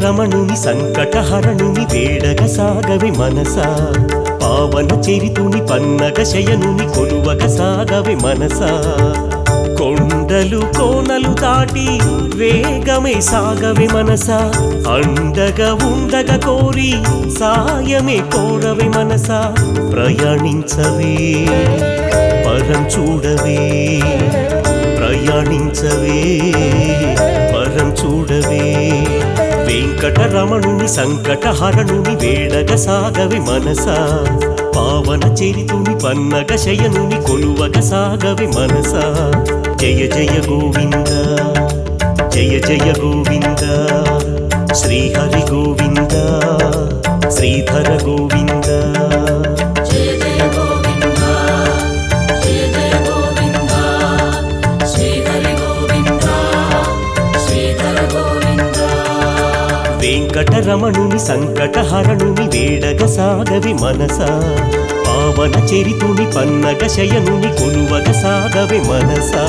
వెంకటరమణుని సంకటహరణుని వేడగ సాగవి మనసా పావన చరితుని పన్నగ శయనుని కొలువగ సాగవి మనసా కొండలు కోనలు దాటి వేగమే సాగవి మనసా అండగా ఉండగ కోరి సాయమే కోరవి మనసా ప్రయాణించవే పరం చూడవే ప్రయాణించవే పరం చూడవే వెంకటరమణుని సంకటహరణుని వేడగ సాగవి మనసా పావన చరితుని పన్నగ శయనుని కొలువగ సాగవి మనసా జయ జయ గోవింద జయ జయ గోవింద శ్రీహరి గోవింద శ్రీధర గోవింద జయ జయ గోవింద జయ జయ గోవింద శ్రీహరి గోవింద శ్రీధర గోవింద వెంకటరమణుని సంకటహరణుని వేడగ సాగవి మనసా పావన చరితుని పన్నగ శయనుని కొలువగ సాగవి మనసా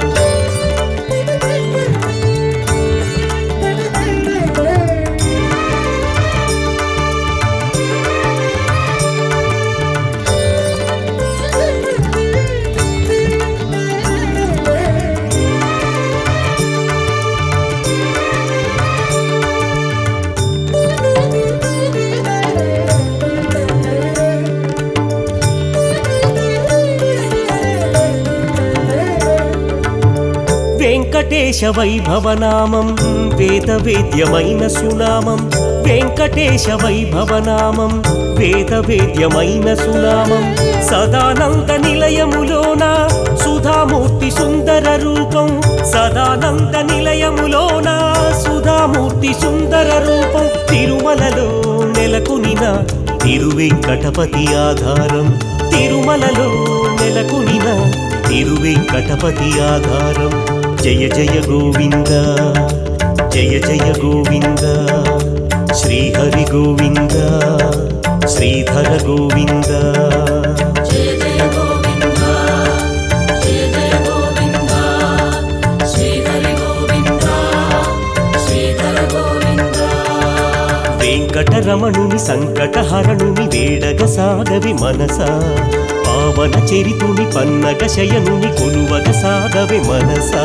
వెంకటేశ వైభవనామం వేద వేద్యమైన సునామం వెంకటేశ వైభవనామం వేద వేద్యమైన సునామం సదానంద నిలయములోన సుధామూర్తి సుందర రూపం సదానంద నిలయములోన సుధామూర్తి సుందర రూపం తిరుమలలో నెలకొనిన తిరువెంకటపతి ఆధారం తిరుమలలో నెలకొనిన తిరువెంకటపతి ఆధారం జయ జయ గోవింద జయ జయ గోవింద శ్రీహరి గోవింద శ్రీధర గోవింద జయ జయ గోవింద జయ జయ గోవింద శ్రీహరి గోవింద శ్రీధర గోవింద వెంకటరమణుని సంకటహరణుని వేడగ సాగవి మనసా పావన చరితుని పన్నగ శయనుని కొలువగ సాగవి మనసా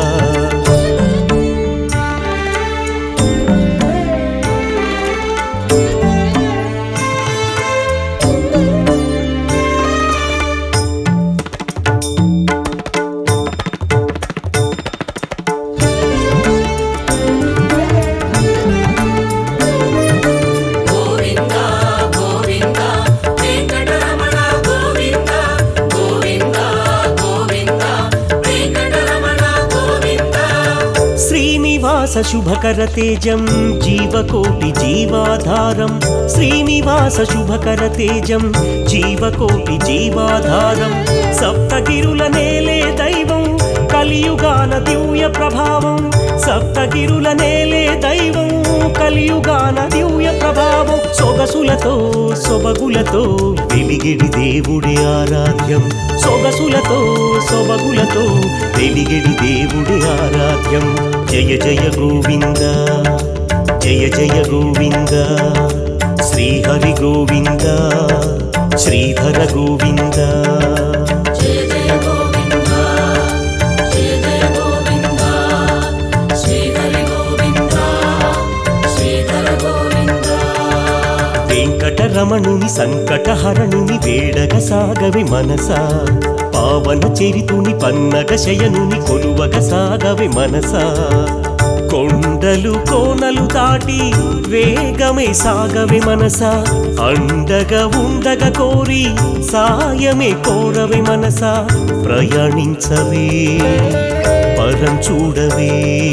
గోవింద గోవింద వెంకటరమణ గోవింద గోవింద గోవింద వెంకటరమణ గోవింద శ్రీనివాస శుభకర తేజం జీవకోటి జీవాధారం శ్రీనివాస శుభకర తేజం జీవకోటి జీవాధారం సప్తగిరుల నేలే దైవం కలియుగాన దివ్య ప్రభావం సప్తగిరుల నేలే దైవం కలియుగాన దివ్య ప్రభావం సొగసులతో సొబగులతో వెలిగిడి దేవుడి ఆరాధ్యం సొగసులతో సొబగులతో వెలిగిడి దేవుడి ఆరాధ్యం జయ జయ గోవింద జయ జయ గోవింద శ్రీహరి గోవింద శ్రీధర గోవింద జయ జయ గోవింద జయ జయ గోవింద శ్రీహరి గోవింద శ్రీధర గోవింద వెంకటరమణుని సంకటహరణుని వేడగ సాగవి మనసా పావన చరితుని పన్నగ శయనుని కొలువగ సాగవి మనసా కొండలు కోనలు దాటి వేగమే సాగవి మనసా అండగా ఉండగ కోరి సాయమే కోరవి మనసా ప్రయాణించవే పరం చూడవే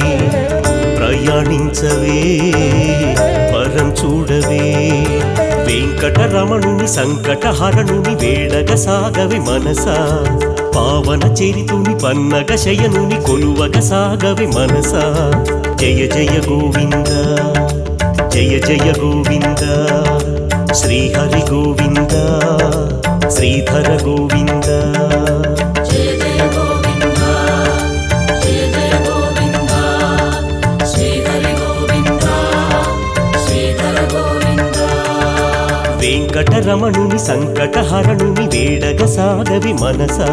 ప్రయాణించవే పరం చూడవే వెంకటరమణుని సంకటహరణుని వేడగ సాగవి మనసా పావన చరితుని పన్నగ శయనుని కొలువగ సాగవి మనసా జయ జయ గోవింద జయ జయ గోవింద శ్రీహరి గోవింద శ్రీధర గోవింద జయ జయ గోవింద జయ జయ గోవింద శ్రీహరి గోవింద సంకటహరణుని వేడగ సాగవి మనసా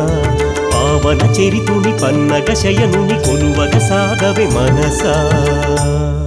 పావన చరితుని పన్నగ శయనుని కొలువగ సాగవి మనసా